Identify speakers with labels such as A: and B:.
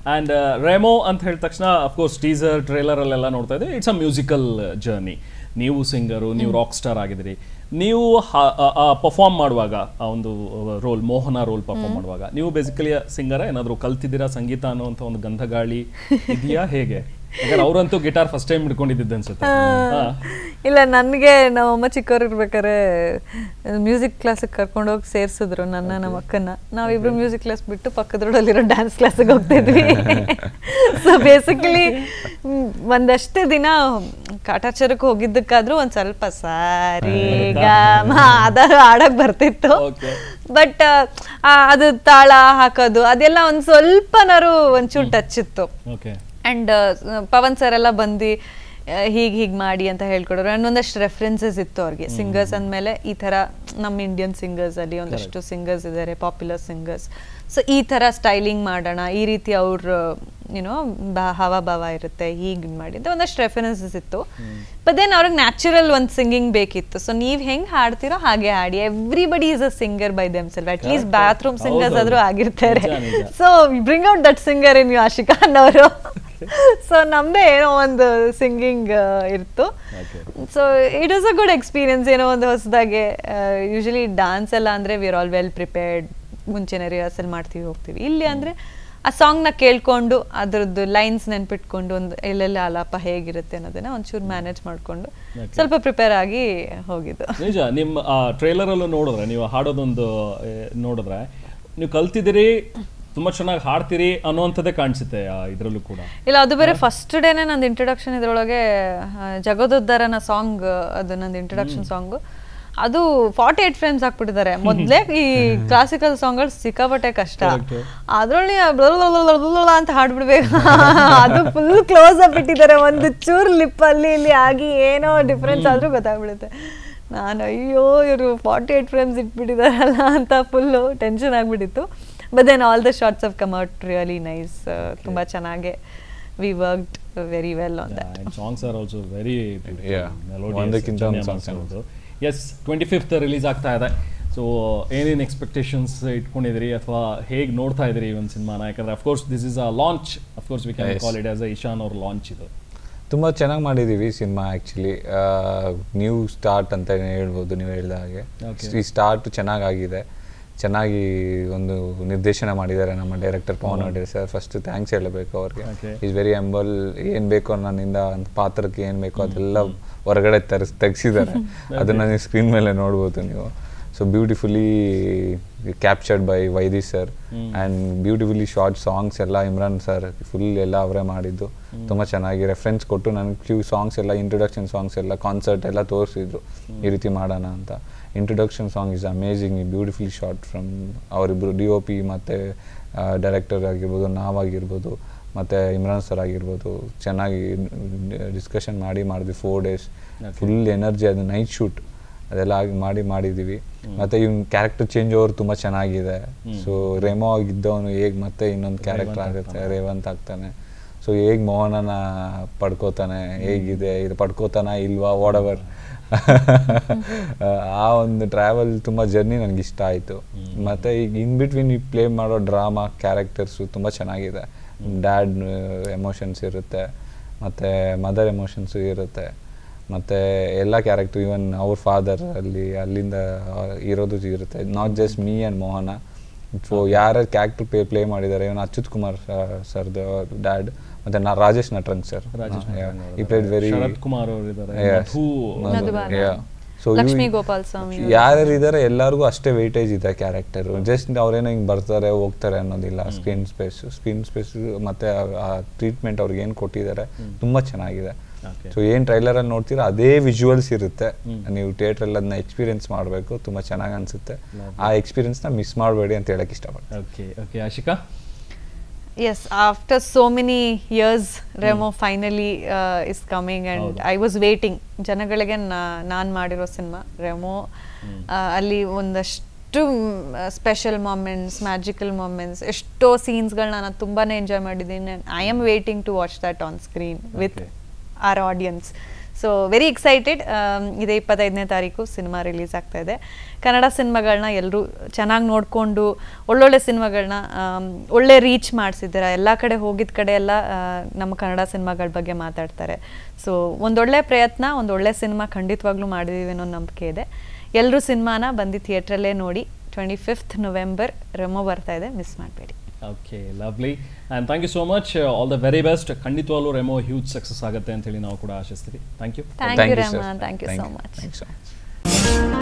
A: And Remo ಅಂತ ಹೇಳಿದ ತಕ್ಷಣ ಅಫ್ಕೋರ್ಸ್ ಟೀಸರ್ ಟ್ರೇಲರ್ ಅಲ್ಲೆಲ್ಲ ನೋಡ್ತಾ ಇದ್ದೀವಿ ಇಟ್ಸ್ ಅ ಮ್ಯೂಸಿಕಲ್ ಜರ್ನಿ ನೀವು ಸಿಂಗರು ನೀವು ರಾಕ್ ಸ್ಟಾರ್ ಆಗಿದ್ದೀರಿ ನೀವು ಪರ್ಫಾರ್ಮ್ ಮಾಡುವಾಗ ಆ ಒಂದು ರೋಲ್ ಮೋಹನ ರೋಲ್ ಪರ್ಫಾರ್ಮ್ ಮಾಡುವಾಗ ನೀವು ಬೇಸಿಕಲಿ ಸಿಂಗರ ಏನಾದರೂ ಕಲ್ತಿದ್ದೀರಾ ಸಂಗೀತ ಅನ್ನುವಂಥ ಒಂದು ಗಂಧಗಾಳಿ ಇದೆಯಾ ಹೇಗೆ ಯಾಕಂದ್ರೆ ಅವರಂತೂ ಗಿಟಾರ್ ಫಸ್ಟ್ ಟೈಮ್ ಹಿಡ್ಕೊಂಡಿದ್ದಿದ್ದು ಅನ್ಸುತ್ತೆ ಹಾ.
B: ಇಲ್ಲ ನನಗೆ ನಮ್ಮಮ್ಮ ಚಿಕ್ಕವ್ರು ಇರ್ಬೇಕಾದ್ರೆ ಮ್ಯೂಸಿಕ್ ಕ್ಲಾಸಿಗೆ ಕರ್ಕೊಂಡೋಗಿ ಸೇರಿಸಿದ್ರು ನನ್ನ ನಮ್ಮ ಅಕ್ಕನ ನಾವಿಬ್ರು ಮ್ಯೂಸಿಕ್ ಕ್ಲಾಸ್ ಬಿಟ್ಟು ಪಕ್ಕದ ರೋಡಲ್ಲಿರೋ ಡ್ಯಾನ್ಸ್ ಕ್ಲಾಸಿಗೆ ಹೋಗ್ತಿದ್ವಿ ಸೊ ಬೇಸಿಕಲಿ ಒಂದಷ್ಟೇ ದಿನ ಕಾಟಾಚಾರಕ್ಕೆ ಹೋಗಿದ್ದಕ್ಕಾದ್ರೂ ಒಂದ್ ಸ್ವಲ್ಪ ಸಾರಿ ಗ ಅದ ಆಡಕ್ ಬರ್ತಿತ್ತು
A: Okay.
B: ಬಟ್ ಅದು ತಾಳ ಹಾಕೋದು ಅದೆಲ್ಲ ಒಂದ್ ಸ್ವಲ್ಪನಾರು ಒಂಚೂರು ಟಚ್ ಇತ್ತು
A: ಓಕೆ
B: ಆ್ಯಂಡ್ ಪವನ್ ಸರ್ ಎಲ್ಲ ಬಂದು ಹೀಗೆ ಹೀಗೆ ಮಾಡಿ ಅಂತ ಹೇಳ್ಕೊಡೋರು ಆ್ಯಂಡ್ ಒಂದಷ್ಟು ರೆಫರೆನ್ಸಸ್ ಇತ್ತು ಅವ್ರಿಗೆ ಸಿಂಗರ್ಸ್ ಅಂದಮೇಲೆ ಈ ಥರ ನಮ್ಮ ಇಂಡಿಯನ್ ಸಿಂಗರ್ಸ್ ಅಲ್ಲಿ ಒಂದಷ್ಟು ಸಿಂಗರ್ಸ್ ಇದ್ದಾರೆ ಪಾಪ್ಯುಲರ್ ಸಿಂಗರ್ಸ್ ಸೊ ಈ ಥರ ಸ್ಟೈಲಿಂಗ್ ಮಾಡೋಣ ಈ ರೀತಿ ಅವ್ರ ಯುನೋ ಬಾ ಹಾವಭಾವ ಇರುತ್ತೆ ಹೀಗೆ ಮಾಡಿದ್ದು ಒಂದಷ್ಟು ರೆಫರೆನ್ಸಸ್ ಇತ್ತು ಬಟ್ ದೆನ್ ಅವ್ರಿಗೆ ನ್ಯಾಚುರಲ್ ಒಂದು ಸಿಂಗಿಂಗ್ ಬೇಕಿತ್ತು ಸೊ ನೀವು ಹೆಂಗೆ ಹಾಡ್ತೀರೋ ಹಾಗೆ ಹಾಡಿ everybody is a singer by them self at least bathroom singers ಆದರೂ ಆಗಿರ್ತಾರೆ
A: ನಿಜ, ನಿಜ.
B: So bring out that singer in you Ashika ಅನ್ನೋರು ಸೊ ನಮ್ದೇ ಏನೋ ಒಂದು ಸಿಂಗಿಂಗ್ ಇತ್ತು
A: Okay.
B: So it was a good experience ಏನೋ ಒಂದು ಹೊಸದಾಗೆ ಯೂಶಲಿ ಡಾನ್ಸ್ ಎಲ್ಲ ಅಂದರೆ we are all well prepared ಮುಂಚೆನೇ ರಿಹರ್ಸಲ್ ಮಾಡ್ತೀವಿ ಹೋಗ್ತೀವಿ ಇಲ್ಲಿ ಅಂದರೆ ಆ ಸಾಂಗ್ನ ಕೇಳ್ಕೊಂಡು ಅದ್ರದ್ದು ಲೈನ್ಸ್ ನೆನ್ಪಿಟ್ಕೊಂಡು ಒಂದು ಎಲ್ಲೆಲ್ಲ ಆಲಾಪ ಹೇಗಿರುತ್ತೆ ಅನ್ನೋದನ್ನ ಒಂಚೂರು ಮ್ಯಾನೇಜ್ ಮಾಡಿಕೊಂಡು
A: Okay.
B: ಸ್ವಲ್ಪ ಪ್ರಿಪೇರ್ ಆಗಿ ಹೋಗಿದ್ದು
A: ನಿಜ ನಿಮ್ಮ ಆ ಟ್ರೇಲರ್ ಅಲ್ಲೂ ನೋಡಿದ್ರೆ ನೀವು ಹಾಡೋದೊಂದು ಏ, ನೋಡಿದ್ರೆ ನೀವು ಕಲ್ತಿದ್ದೀರಿ ತುಂಬಾ ಚೆನ್ನಾಗಿ ಹಾಡ್ತೀರಿ ಅನ್ನುವಂಥದ್ದೇ ಕಾಣಿಸುತ್ತೆ ಆ ಇದ್ರಲ್ಲೂ ಕೂಡ
B: ಇಲ್ಲ ಅದು ಬೇರೆ ಫಸ್ಟ್ ಡೇನೆ ನಂದು ಇಂಟ್ರೊಡಕ್ಷನ್ ಇದ್ರೊಳಗೆ ಆ, ಜಗದೋದ್ಧಾರನ ಸಾಂಗ್ ಅದು ನಂದು ಇಂಟ್ರೊಡಕ್ಷನ್ ಸಾಂಗ್ ಅದು ಫಾರ್ಟಿ ಏಟ್ ಫ್ರೇಮ್ಸ್ ಹಾಕ್ಬಿಟ್ಟಿದ್ದಾರೆ ಮೊದಲೇ ಈ ಕ್ಲಾಸಿಕಲ್ ಸಾಂಗ್ಗಳು ಸಿಕ್ಕಾಪಟ್ಟೆ ಕಷ್ಟ
A: Correct.
B: ಅದ್ರಲ್ಲಿ ಅಂತ ಹಾಡ್ಬಿಡ್ಬೇಕು ಅದು ಫುಲ್ ಕ್ಲೋಸ್ ಅಪ್ ಇಟ್ಟಿದ್ದಾರೆ ಒಂದು ಚೂರ್ ಲಿಪ್ ಅಲ್ಲಿ ಇಲ್ಲಿ ಆಗಿ ಏನೋ ಡಿಫ್ರೆನ್ಸ್ ಆದ್ರೂ ಗೊತ್ತಾಗ್ಬಿಡುತ್ತೆ ನಾನು ಅಯ್ಯೋ ಇವರು ಫಾರ್ಟಿ ಏಟ್ ಫ್ರೇಮ್ಸ್ ಇಟ್ಬಿಟ್ಟಿದಾರಲ್ಲ ಅಂತ ಫುಲ್ಲು ಟೆನ್ಷನ್ ಆಗ್ಬಿಟ್ಟಿತ್ತು but then all the shots of come out really nice ತುಂಬ ಚೆನ್ನಾಗೆ we worked very well on that
A: songs are also very
C: Yeah. ಒಂದಕ್ಕಿಂತ ಒಂದು songs
A: yes twenty fifth release ಆಗ್ತಾ ಇದೆ so ಏನೇನು ಎಕ್ಸ್ಪೆಕ್ಟೇಷನ್ಸ್ ಇಟ್ಕೊಂಡಿದ್ದೀರಿ ಅಥವಾ ಹೇಗೆ ನೋಡ್ತಾ ಇದ್ದೀರಿ ಈ ಒಂದು ಸಿನಿಮಾನ ಯಾಕಂದ್ರೆ of course this is a launch of course we can
C: Yes.
A: Call it as a Ishan ಅವ್ರ ಲಾಂಚ್ ಇದು
C: ತುಂಬ ಚೆನ್ನಾಗಿ ಮಾಡಿದ್ದೀವಿ ಸಿನಿಮಾ ಆ್ಯಕ್ಚುಲಿ ನ್ಯೂ ಸ್ಟಾರ್ಟ್ ಅಂತ ಹೇಳ್ಬೋದು ನೀವು ಹೇಳಿದ ಹಾಗೆ
A: Okay.
C: ಈ ಸ್ಟಾರ್ಟ್ ಚೆನ್ನಾಗಾಗಿದೆ ಚೆನ್ನಾಗಿ ಒಂದು ನಿರ್ದೇಶನ ಮಾಡಿದ್ದಾರೆ ನಮ್ಮ director Pavan Adde sir first thanks ಹೇಳಬೇಕು ಅವ್ರಿಗೆ
A: Okay.
C: ಈಸ್ ವೆರಿ ಎಂಬಲ್ ಏನು ಬೇಕೋ ನನ್ನಿಂದ ಒಂದು ಪಾತ್ರಕ್ಕೆ ಏನು ಬೇಕೋ ಅದೆಲ್ಲ ಹೊರಗಡೆ ತರಿಸ್ ತೆಗ್ಸಿದ್ದಾರೆ ಅದನ್ನು ನೀವು ಸ್ಕ್ರೀನ್ ಮೇಲೆ ನೋಡ್ಬೋದು ನೀವು so beautifully captured by Vaidi sir and beautifully shot songs ಎಲ್ಲ ಇಮ್ರಾನ್ ಸರ್ ಫುಲ್ ಎಲ್ಲ ಅವರೇ ಮಾಡಿದ್ದು ತುಂಬ ಚೆನ್ನಾಗಿ ರೆಫರೆನ್ಸ್ ಕೊಟ್ಟು ನನಗೆ ಫ್ಯೂ ಸಾಂಗ್ಸ್ ಎಲ್ಲ ಇಂಟ್ರೊಡಕ್ಷನ್ ಸಾಂಗ್ಸ್ ಎಲ್ಲ ಕಾನ್ಸರ್ಟ್ ಎಲ್ಲ ತೋರಿಸಿದ್ರು ಈ ರೀತಿ ಮಾಡೋಣ ಅಂತ introduction song is amazing beautifully shot from ಅವರಿಬ್ಬರು ಡಿ ಒ ಪಿ ಮತ್ತು ಡೈರೆಕ್ಟರ್ ಆಗಿರ್ಬೋದು ನಾವಾಗಿರ್ಬೋದು ಮತ್ತು ಇಮ್ರಾನ್ ಸರ್ ಆಗಿರ್ಬೋದು ಚೆನ್ನಾಗಿ ಡಿಸ್ಕಷನ್ ಮಾಡಿ ಮಾಡಿದ್ವಿ ಫೋರ್ ಡೇಸ್ ಫುಲ್ ಎನರ್ಜಿ ಅದು ನೈಟ್ ಶೂಟ್ ಅದೆಲ್ಲ ಆಗಿ ಮಾಡಿ ಮಾಡಿದ್ದೀವಿ ಮತ್ತು ಇವ್ನ ಕ್ಯಾರೆಕ್ಟರ್ ಚೇಂಜ್ ಓವರ್ ತುಂಬ ಚೆನ್ನಾಗಿದೆ ಸೊ ರೆಮೋ ಆಗಿದ್ದವನು ಹೇಗೆ ಮತ್ತೆ ಇನ್ನೊಂದು ಕ್ಯಾರೆಕ್ಟರ್ ಆಗುತ್ತೆ ರೇವಂತ್ ಆಗ್ತಾನೆ ಸೊ ಹೇಗೆ ಮೋಹನನ ಪಡ್ಕೋತಾನೆ ಹೇಗಿದೆ ಇದು ಪಡ್ಕೋತಾನ ಇಲ್ವಾ ವಾಡವರ್ ಆ ಒಂದು ಟ್ರಾವೆಲ್ ತುಂಬ ಜರ್ನಿ ನನಗೆ ಇಷ್ಟ ಆಯಿತು ಮತ್ತು ಈಗ ಇನ್ ಬಿಟ್ವೀನ್ ಈ ಪ್ಲೇ ಮಾಡೋ ಡ್ರಾಮಾ ಕ್ಯಾರೆಕ್ಟರ್ಸು ತುಂಬ ಚೆನ್ನಾಗಿದೆ ಡ್ಯಾಡ್ ಎಮೋಷನ್ಸ್ ಇರುತ್ತೆ ಮತ್ತು ಮದರ್ ಎಮೋಷನ್ಸು ಇರುತ್ತೆ ಮತ್ತು ಎಲ್ಲ ಕ್ಯಾರೆಕ್ಟರ್ ಇವನ್ ಅವ್ರ ಫಾದರ್ ಅಲ್ಲಿ ಅಲ್ಲಿಂದ ಆ, ಇರೋದು ಇರುತ್ತೆ not just me and Mohana so ಯಾರ ಕ್ಯಾರೆಕ್ಟರ್ ಪ್ಲೇ ಪ್ಲೇ ಮಾಡಿದ್ದಾರೆ ಇವನು ಅಚ್ಯುತ್ ಕುಮಾರ್ ಸರ್ದು ಡ್ಯಾಡ್ ಮತ್ತು ನಾ ರಾಜೇಶ್ ನಟ್ರಂಗ್ ಸರ್
A: ರಾಜೇಶ್ ನಟರಂಗ್
C: ಈ ಪ್ಲೇಡ್ ವೆರಿ
A: ಶರತ್ ಕುಮಾರ್ ಅವರು ಇದ್ದಾರೆ
C: Yes.
A: Madhu
B: Madhubala.
C: So
B: Lakshmi Gopalaswamy
C: ಯಾರ್ಯಾರು ಇದ್ದಾರೆ ಎಲ್ಲರಿಗೂ ಅಷ್ಟೇ ವೆಯ್ಟೇಜ್ ಇದೆ ಕ್ಯಾರೆಕ್ಟರ್ ಜಸ್ಟ್ ಅವ್ರೇನೋ ಹಿಂಗೆ ಬರ್ತಾರೆ ಹೋಗ್ತಾರೆ ಅನ್ನೋದಿಲ್ಲ ಸ್ಕ್ರೀನ್ ಸ್ಪೇಸ್ ಸ್ಕ್ರೀನ್ ಸ್ಪೇಸ್ ಮತ್ತೆ ಆ ಟ್ರೀಟ್ಮೆಂಟ್ ಅವ್ರಿಗೆ ಏನು ಕೊಟ್ಟಿದ್ದಾರೆ ತುಂಬಾ ಚೆನ್ನಾಗಿದೆ
A: Okay.
C: ಸೊ ಏನು ಟ್ರೈಲರಲ್ಲಿ ನೋಡ್ತೀರಾ ಅದೇ ವಿಜುವಲ್ಸ್ ಇರುತ್ತೆ ನೀವು ಥಿಯೇಟ್ರಲ್ಲಿ ಅದನ್ನ ಎಕ್ಸ್ಪೀರಿಯನ್ಸ್ ಮಾಡಬೇಕು ತುಂಬ ಚೆನ್ನಾಗಿ ಅನ್ಸುತ್ತೆ ಆ ಎಕ್ಸ್ಪೀರಿಯನ್ಸ್ನ ಮಿಸ್ ಮಾಡಬೇಡಿ ಅಂತ ಹೇಳಕ್ ಇಷ್ಟಪಡ್ತೀನಿ
A: okay okay Ashika
B: Yes, after so many years, Remo finally uh, is coming and
A: ಹೌದು.
B: I was waiting. ಜನಗಳಿಗೆ ನಾನು ಮಾಡಿರೋ ಸಿನಿಮಾ ರೆಮೋ ಅಲ್ಲಿ ಒಂದಷ್ಟು ಸ್ಪೆಷಲ್ ಮೊಮೆಂಟ್ಸ್ ಮ್ಯಾಜಿಕಲ್ ಮೊಮೆಂಟ್ಸ್ ಎಷ್ಟೋ ಸೀನ್ಸ್ಗಳನ್ನ ನಾನು ತುಂಬಾ ಎಂಜಾಯ್ ಮಾಡಿದ್ದೀನಿ I am waiting to watch that on screen with
A: Okay.
B: Our audience so very excited ಇದೇ ಇಪ್ಪತ್ತೈದನೇ ತಾರೀಕು ಸಿನಿಮಾ ರಿಲೀಸ್ ಆಗ್ತಾ ಇದೆ ಕನ್ನಡ ಸಿನಿಮಾಗಳನ್ನ ಎಲ್ಲರೂ ಚೆನ್ನಾಗಿ ನೋಡಿಕೊಂಡು ಒಳ್ಳೊಳ್ಳೆ ಸಿನಿಮಾಗಳನ್ನ ಒಳ್ಳೆ ರೀಚ್ ಮಾಡಿಸಿದ್ದಾರೆ ಎಲ್ಲ ಕಡೆ ಹೋಗಿದ ಕಡೆ ಎಲ್ಲ ಆ, ನಮ್ಮ ಕನ್ನಡ ಸಿನಿಮಾಗಳ ಬಗ್ಗೆ ಮಾತಾಡ್ತಾರೆ ಸೊ ಒಂದೊಳ್ಳೆ ಪ್ರಯತ್ನ ಒಂದೊಳ್ಳೆ ಸಿನಿಮಾ ಖಂಡಿತವಾಗ್ಲೂ ಮಾಡಿದೀವಿ ಅನ್ನೋ ನಂಬಿಕೆ ಇದೆ ಎಲ್ಲರೂ ಸಿನಿಮಾನ ಬಂದು ಥಿಯೇಟ್ರಲ್ಲೇ ನೋಡಿ ಟ್ವೆಂಟಿ ಫಿಫ್ತ್ ನವೆಂಬರ್ ರೆಮೋ ಬರ್ತಾ ಇದೆ ಮಿಸ್ ಮಾಡಬೇಡಿ
A: okay lovely and thank you so much all the very best ಖಂಡಿತವಾಗ್ಲೂ ರೆಮೋ ಹ್ಯೂಜ್ ಸಕ್ಸಸ್ ಆಗುತ್ತೆ ಅಂತೇಳಿ ನಾವು ಕೂಡ ಆಶಿಸ್ತೀವಿ thank you
B: thank you
C: you, sir.
B: Rahman thank you
C: Thank
B: so
C: you.
B: Much
C: Thank you so much.